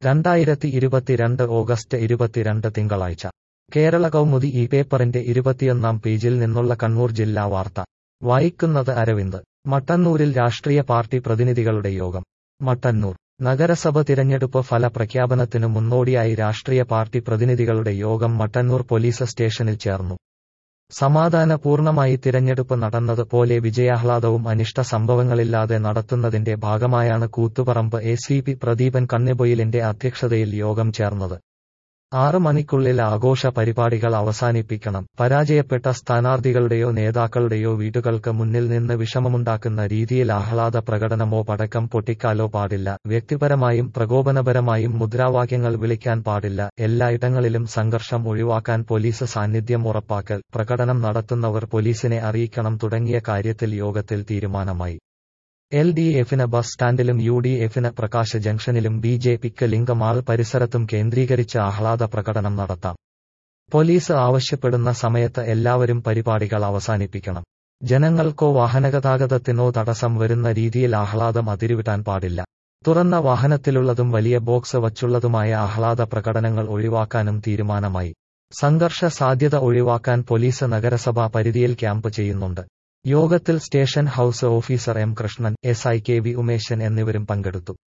രണ്ടായിരത്തി ഇരുപത്തിരണ്ട് ഓഗസ്റ്റ് ഇരുപത്തിരണ്ട് തിങ്കളാഴ്ച കേരള കൗമുദി ഈ പേപ്പറിന്റെ ഇരുപത്തിയൊന്നാം പേജിൽ നിന്നുള്ള കണ്ണൂർ ജില്ലാ വാർത്ത വായിക്കുന്നത് അരവിന്ദ് മട്ടന്നൂരിൽ രാഷ്ട്രീയ പാർട്ടി പ്രതിനിധികളുടെ യോഗം മട്ടന്നൂർ നഗരസഭ തിരഞ്ഞെടുപ്പ് ഫല പ്രഖ്യാപനത്തിനു മുന്നോടിയായി രാഷ്ട്രീയ പാർട്ടി പ്രതിനിധികളുടെ യോഗം മട്ടന്നൂർ പോലീസ് സ്റ്റേഷനിൽ ചേർന്നു സമാധാനപൂർണമായി തിരഞ്ഞെടുപ്പ് നടന്നത് പോലെ വിജയാഹ്ലാദവും അനിഷ്ട സംഭവങ്ങളില്ലാതെ നടത്തുന്നതിന്റെ ഭാഗമായാണ് Koothuparamba A C P Pradeepan കണ്ണിബൊയിലിന്റെ അധ്യക്ഷതയിൽ യോഗം ചേർന്നത് ആറ് മണിക്കുള്ളിൽ ആഘോഷ പരിപാടികൾ അവസാനിപ്പിക്കണം പരാജയപ്പെട്ട സ്ഥാനാർത്ഥികളുടെയോ നേതാക്കളുടെയോ വീടുകൾക്ക് മുന്നിൽ നിന്ന് വിഷമമുണ്ടാക്കുന്ന രീതിയിൽ ആഹ്ലാദ പ്രകടനമോ പടക്കം പൊട്ടിക്കാലോ പാടില്ല വ്യക്തിപരമായും പ്രകോപനപരമായും മുദ്രാവാക്യങ്ങൾ വിളിക്കാൻ പാടില്ല എല്ലായിടങ്ങളിലും സംഘർഷം ഒഴിവാക്കാൻ പോലീസ് സാന്നിധ്യം ഉറപ്പാക്കൽ പ്രകടനം നടത്തുന്നവർ പോലീസിനെ അറിയിക്കണം തുടങ്ങിയ കാര്യത്തിൽ യോഗത്തിൽ തീരുമാനമായി എൽ ഡി എഫിന് ബസ് സ്റ്റാൻഡിലും യു ഡി എഫിന് പ്രകാശ് ജംഗ്ഷനിലും ബി ജെ പിക്ക് ലിംഗമാൾ പരിസരത്തും കേന്ദ്രീകരിച്ച് ആഹ്ലാദ പ്രകടനം നടത്താം പോലീസ് ആവശ്യപ്പെടുന്ന സമയത്ത് എല്ലാവരും പരിപാടികൾ അവസാനിപ്പിക്കണം ജനങ്ങൾക്കോ വാഹനഗതാഗതത്തിനോ തടസ്സം വരുന്ന രീതിയിൽ ആഹ്ലാദം അതിരുവിടാൻ പാടില്ല തുറന്ന വാഹനത്തിലുള്ളതും വലിയ ബോക്സ് വച്ചുള്ളതുമായ ആഹ്ലാദ പ്രകടനങ്ങൾ ഒഴിവാക്കാനും തീരുമാനമായി സംഘർഷ സാധ്യത ഒഴിവാക്കാൻ പോലീസ് നഗരസഭാ പരിധിയിൽ ക്യാമ്പ് ചെയ്യുന്നുണ്ട് യോഗത്തിൽ station house officer M Krishnan S I K V Umesan എന്നിവരും പങ്കെടുത്തു